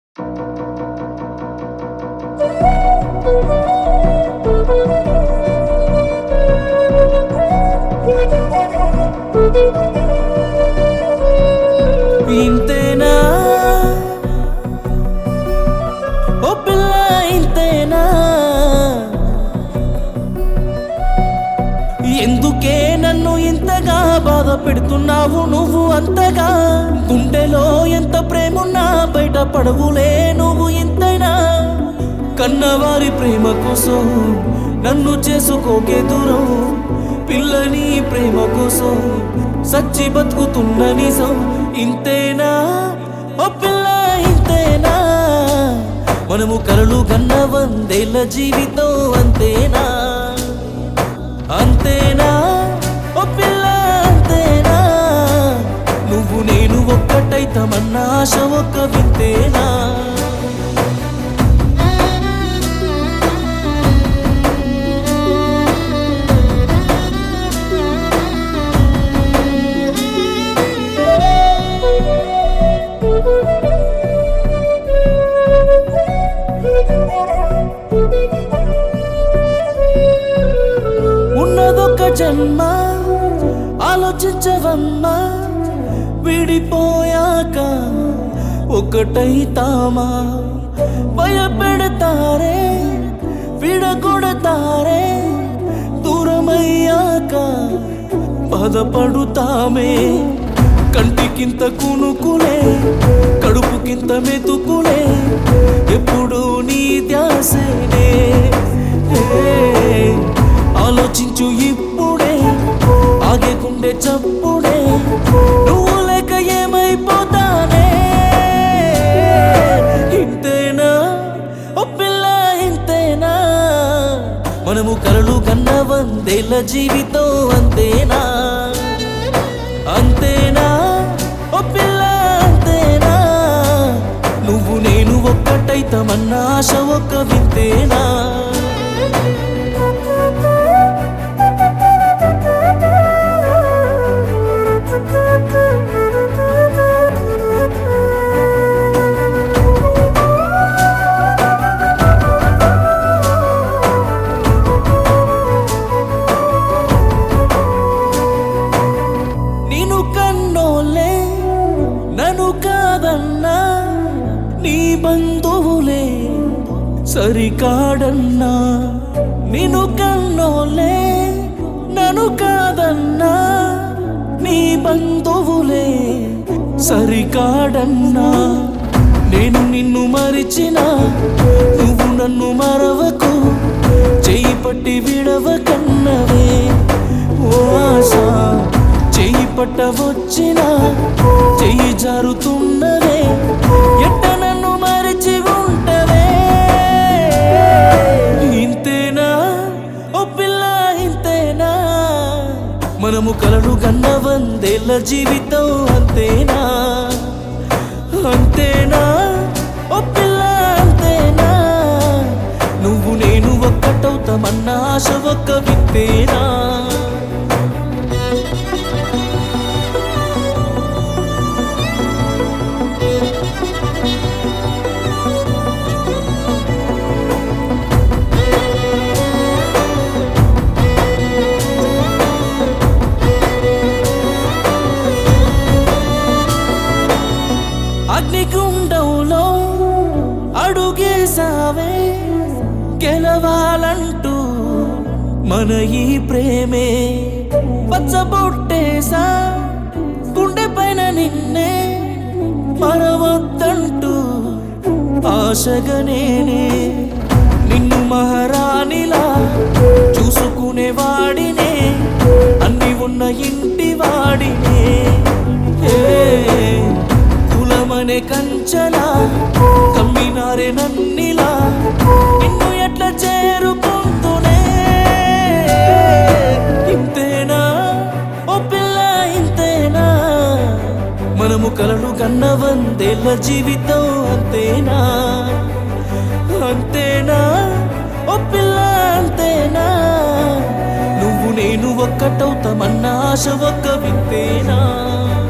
ఇంతేనా ఓ పిల్ల ఇంతేనా ఎందుకే నన్ను ఇంతగా బాధ పెడుతున్నావు నువ్వు అంతగా గుండెలో ఎంత ప్రేమున్నా బయట పడవులే నువ్వు ఇంతైనా కన్నవారి ప్రేమ కోసం నన్ను చేసుకోకే దూరం పిల్లని ప్రేమ కోసం సచ్చి బతుకుతున్న నిజం ఇంతేనా ఓ పిల్ల ఇంతేనా మనము కలలు కన్న వందేళ్ల జీవితం అంతేనా అంతేనా ఓ పిల్ల అంతేనా నువ్వు నేను ఒక్కటైతమన్న ఆశ ఒక్క వింతేనా ఉన్నదొక్క జన్మ ఆలోచించవమ్మా విడిపోయాక ఒకటైతామా భయపెడతారే విడగొడతారే దూరమయ్యాక బాధపడుతామే కంటికింత కునుకులే కడుపుకింత మెతుకులే ఎప్పుడు నీ ధ్యాసనే ఏ, ఆలోచించు ఇప్పుడే ఆగేకుండే చప్పుడే నువ్వు లేక ఏమైపోతానే ఇంతేనా ఓ పిల్ల ఇంతేనా మనము కలలు కన్న వందేళ్ల జీవితం అంతేనా అంతేనా ఓ పిల్ల అంతేనా నువ్వు నేను ఒక్కటైతమన్న ఆశ ఒక్క వింతేనా నేను కన్నోలే నన్ను కాదన్నా నీ బంధువులే సరికాడన్నా నేను కన్నోలే నన్ను కాదన్నా నీ బంధువులే సరికాడన్నా నేను నిన్ను మరిచిన నువ్వు నన్ను మరవకు చెయ్యి పట్టి విడవకన్నవే ఓ ఆశ చెయ్యి పట్టవచ్చిన చెయ్యి జారుతున్నదే ఎట్ట నన్ను మరిచి ఉంటవే ఇంతేనా ఓ పిల్ల ఇంతేనా మనము కలలు కన్న వందేళ్ల జీవితం అంతేనా అంతేనా ఓ పిల్ల అంతేనా నువ్వు నేను ఒక్కటవుతామన్న ఆశ ఒక్క విత్తేనా అగ్నిగుండంలో అడుగేసావే గెలవాలంటూ మన ఈ ప్రేమే పచ్చబొట్టేసా గుండె పైన నిన్నే మరవద్దంటూ ఆశగా నేనే నిన్ను మహారాణిలా చూసుకునే వాడినే అన్ని ఉన్న ఇంటి వాడినే ఏ కులమనే కంచలా కమ్మినారే నన్నిలా నిన్ను ఎట్లా చేరుకుంటూనే ఇంతేనా ఓ పిల్ల ఇంతేనా మనము కలలు కన్న వందేళ్ల జీవితం అంతేనా అంతేనా ఓ పిల్ల అంతేనా నువ్వు నేను ఒక్కటవుతామన్న ఆశ ఒక్క వింతేనా